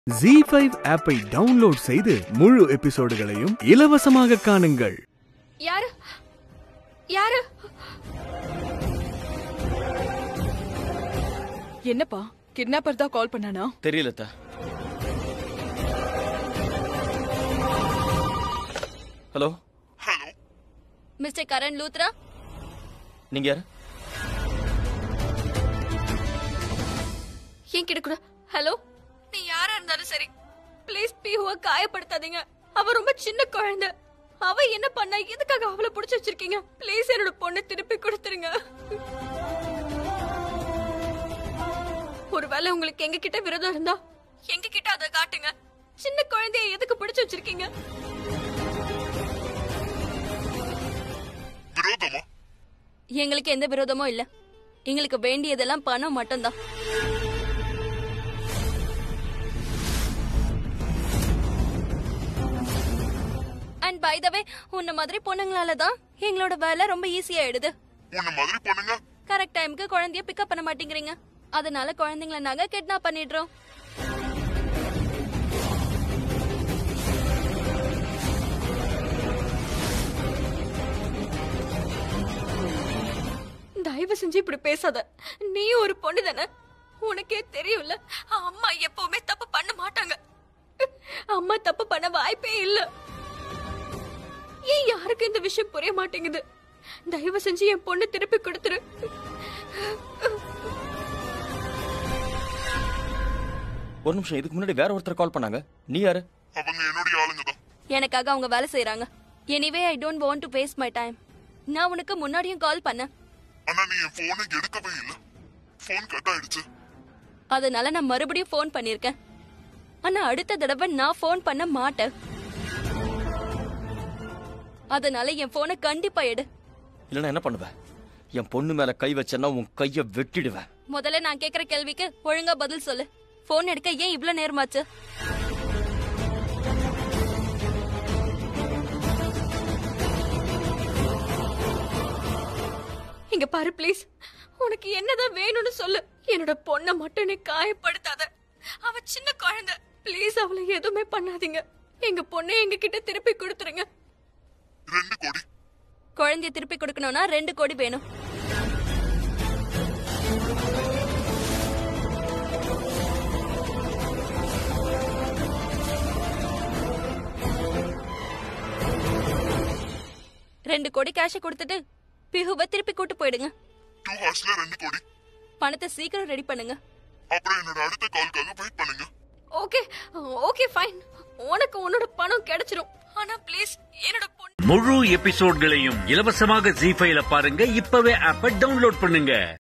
G five ஆப்பை download செய்து முழு எபிசோடுகளையும் இலவசமாக காணுங்கள் யாரு யாரு என்னப்பா கிட்னாப்பர் தான் கால் பண்ணானா தெரியல அத்தா ஹலோ மிஸ்டர் கரண் லூத்ரா நீங்க யாரு என்கிட்ட கூட ஹலோ நீ யாரா இருந்தாலும் சரி ப்ளீஸ் பிஹுவ காயப்படுத்தாதீங்க அவ ரொம்ப சின்ன குழந்தை அவ என்ன பண்ணா எதுக்காக அவளை புடிச்சு வச்சிருக்கீங்க ப்ளீஸ் என்னோட பொண்ணை திருப்பி கொடுத்துருங்க ஒருவேளை உங்களுக்கு எங்க கிட்ட விரோதம் இருந்தா எங்க கிட்ட அதை காட்டுங்க சின்ன குழந்தைய எதுக்கு பிடிச்சு வச்சிருக்கீங்க விரோதமா எங்களுக்கு எந்த விரோதமும் இல்ல எங்களுக்கு வேண்டியதெல்லாம் பணம் மட்டும்தான் அண்ட் பை த வே உன்ன மாதிரி பொண்ணுங்களால தான் எங்களோட வேலை ரொம்ப ஈஸியா ஆயிடுது உன்ன மாதிரி பண்ணுங்க கரெக்ட் டைம்க்கு குழந்தைய பிக்கப் பண்ண மாட்டேங்கிறீங்க அதனால குழந்தைங்கள நாங்க கிட்னாப் பண்ணிடுறோம் தயவு செஞ்சு இப்படி பேசாத நீயும் ஒரு பொண்ணு தானே உனக்கே தெரியும்ல அம்மா எப்பவுமே தப்பு பண்ண மாட்டாங்க அம்மா தப்பு பண்ண வாய்ப்பே இல்ல ஏன் யாருக்கு இந்த விஷயம் புரிய மாட்டேங்குது தயவு செஞ்சு என் பொண்ணு திருப்பி கொடுத்துரு ஒரு நிமிஷம் இதுக்கு முன்னாடி வேற ஒருத்தர் கால் பண்ணாங்க நீ யாரு அவங்க என்னுடைய ஆளுங்க தான் எனக்காக அவங்க வேலை செய்யறாங்க anyway I don't want to waste my time நான் உனக்கு முன்னாடியும் கால் பண்ணேன் ஆனா நீ என் போனை எடுக்கவே இல்ல போன் கட் ஆயிடுச்சு அதனால நான் மறுபடியும் ஃபோன் பண்ணிருக்கேன் ஆனா அடுத்த தடவை நான் ஃபோன் பண்ண மாட்டேன் அதனால என் போனை கண்டிப்பா எடு இல்லைன்னா என்ன பண்ணுவ என் பொண்ணு மேல கை வச்சேன்னா உன் கைய வெட்டிடுவேன் முதல்ல நான் கேக்குற கேள்விக்கு ஒழுங்கா பதில் சொல்லு ஃபோன் எடுக்க ஏன் இவ்ளோ நேரமாச்சு இங்க பாரு ப்ளீஸ் உனக்கு என்னதான் வேணும்னு சொல்லு என்னோட பொண்ணை மட்டும் நீ காயப்படுத்தாத அவ சின்ன குழந்தை ப்ளீஸ் அவளை எதுவுமே பண்ணாதீங்க எங்க பொண்ணை எங்க கிட்ட திருப்பி கொடுத்துருங்க ரெண்டு கோடி குழந்தைய திருப்பி கொடுக்கணும்னா ரெண்டு கோடி வேணும் ரெண்டு கோடி கேஷ கொடுத்துட்டு பிஹுவை திருப்பி கூட்டு போயிடுங்க டூ ஹார்ஸ்ல ரெண்டு கோடி பணத்தை சீக்கிரம் ரெடி பண்ணுங்க அப்புறம் என்னோட அடுத்த கால்க்காக வெயிட் பண்ணுங்க ஓகே ஓகே ஃபைன் உனக்கு உன்னோட பணம் கிடைச்சிரும் ஆனா ப்ளீஸ் என்னோட பொண்ணு முழு எபிசோட்களையும் இலவசமாக ஜி ஃபைல பாருங்க இப்பவே ஆப்ப டவுன்லோட் பண்ணுங்க